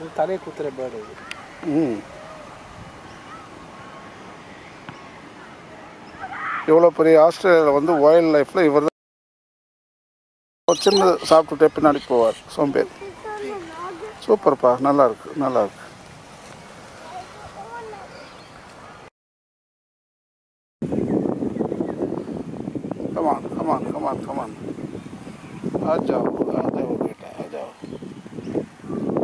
இது தலையை குத்துற பேர்டு இது ம் இவ்வளோ பெரிய ஆஸ்திரேலியாவில் வந்து வைல்ட் லைஃப்பில் இவர் தான் சின்னது சாப்பிட்டுட்டே பின்னாடி போவார் சோம்பேறி சூப்பர்ப்பா நல்லா இருக்கு நல்லா இருக்கு कमान कमान कमान कमान आ जाओ आ जाओ बेटा आ जाओ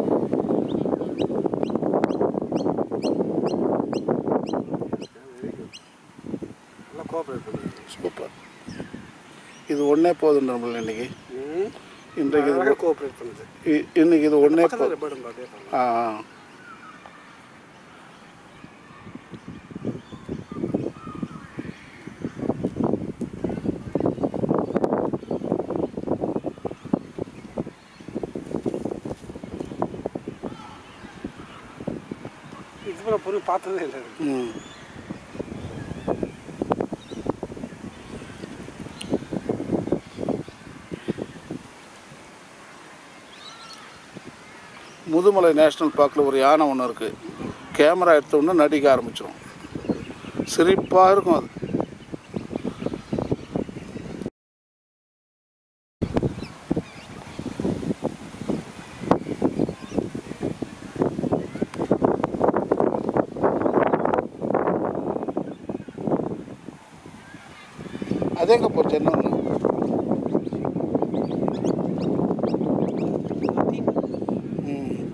நல்லா கோஆப்ரேட் பண்ணுது சூப்பர் இது ஒன்றே போதும் நம்மள இன்னைக்கு இன்றைக்கு இது அழகாக கோஆப்ரேட் பண்ணுது இ- இன்னைக்கு இது ஒன்றே பக்கத்தில் போதும் பேர்டு அப்படியே பாருங்க. ஆ ஆ. இது போல பொருள் பார்த்ததே இல்லை இது. ம் முதுமலை நேஷ்னல் பார்க்கில் ஒரு யானை ஒன்று இருக்குது கேமரா எடுத்த உடனே நடிக்க ஆரம்பிச்சிடும் சிரிப்பாக இருக்கும் அது அது எங்கே போச்சு இன்னொன்று ம்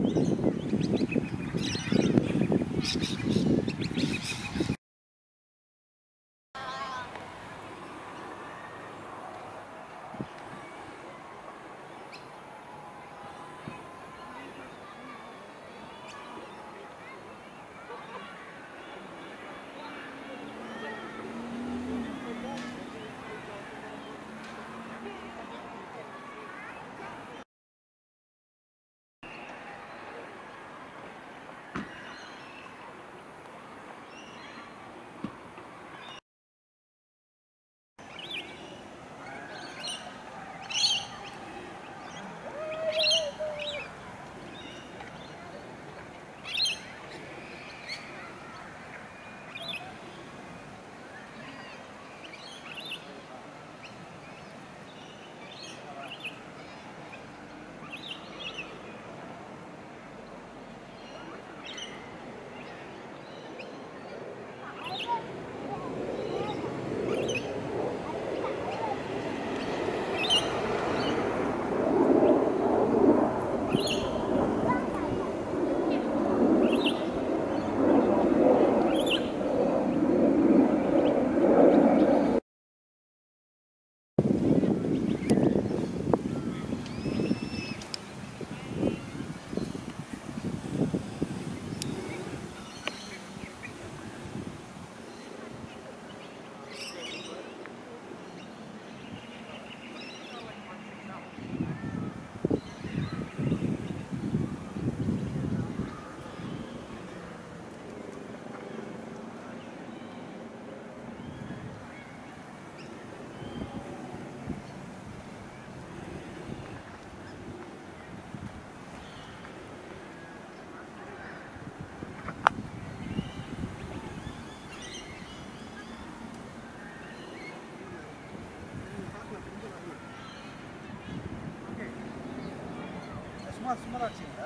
சும்மா சும்மா ஆச்சுங்களா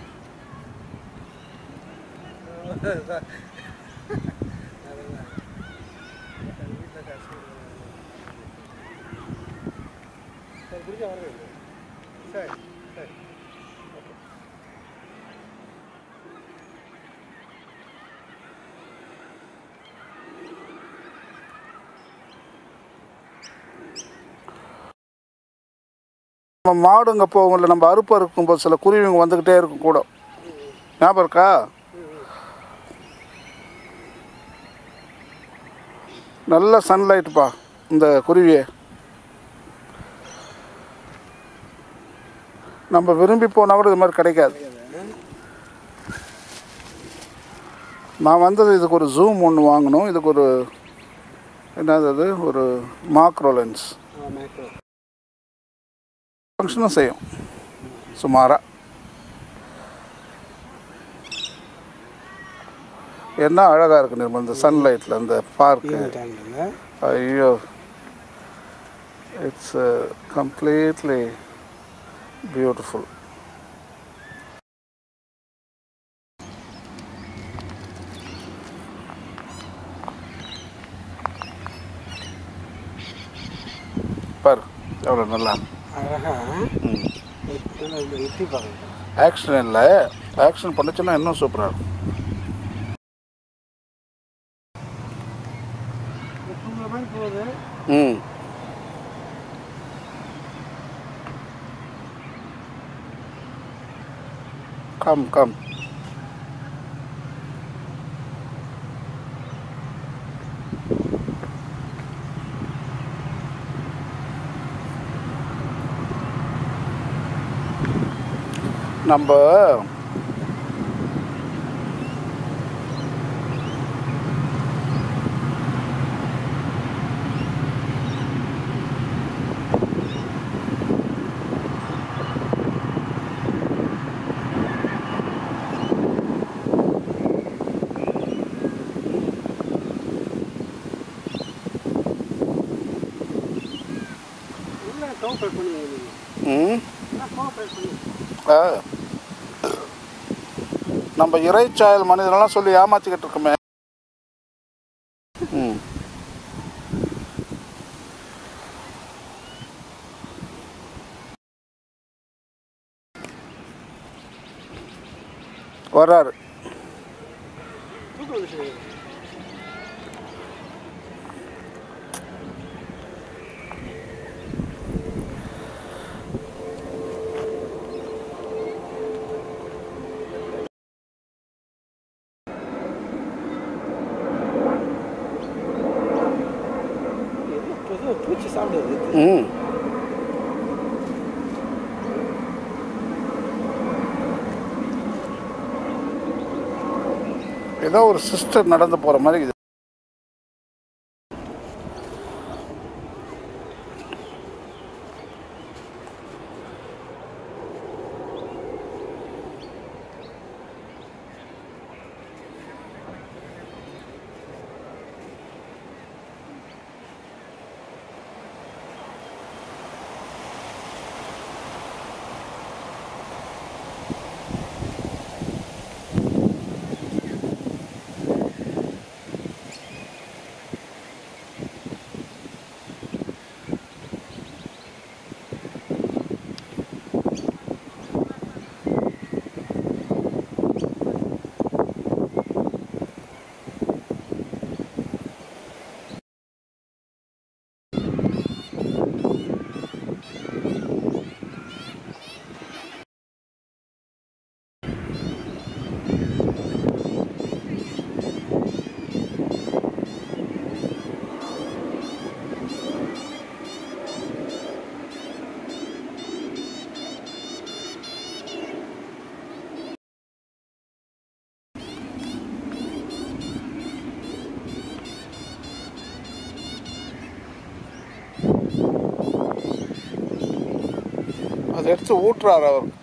வீட்டில் காசு சரி பிடிச்சா வரவே சரி சரி நம்ம மாடுங்க போகும்ல நம்ம அறுப்பு இருக்கும்போது சில குருவிங்க வந்துக்கிட்டே இருக்கும் கூட ஞாபகம் இருக்கா நல்ல சன்லைட்டுப்பா இந்த குருவியை நம்ம விரும்பி போனால் கூட இது மாதிரி கிடைக்காது நான் வந்தது இதுக்கு ஒரு ஜூம் ஒன்று வாங்கணும் இதுக்கு ஒரு என்னது அது ஒரு மாக்ரோ லென்ஸ் ஆ மேக்ரோ ஃபங்க்ஷனும் செய்யும் சுமாராக என்ன அழகாக இருக்கு நிர்மல் இந்த சன்லைட்டில் இந்த பார்க்கு ஈவினிங் டைம்ல ஐயோ இட்ஸ் கம்ப்ளீட்லி பியூட்டிஃபுல் பார் எவ்வளோ நல்லா அழகா ம் எட்டி பார்க்குறேன் ஆக்ஷன் இல்லை ஆக்ஷன் பண்ணுச்சுன்னா இன்னும் சூப்பராக இருக்கும் தூங்குற மாதிரி போகுது ம் கம் கம் நம்ம என்ன கோஆப்ரேட் பண்ணுவீங்க நீங்கள் ம் என்ன கோஆப்ரேட் பண்ணி ஆ. நம்ம இறைச்சாயல் மனிதனெல்லாம் சொல்லி ஏமாத்திக்கிட்டு இருக்கோமே ம் வர்றாரு தூக்கம் வந்துச்சு ஏதோ ஏதோ பூச்சி சாப்பிடுது ம் ஏதோ ஒரு சிஸ்டர் நடந்து போகிற மாதிரி இது அதை எடுத்து ஊட்டுறாரு அவர்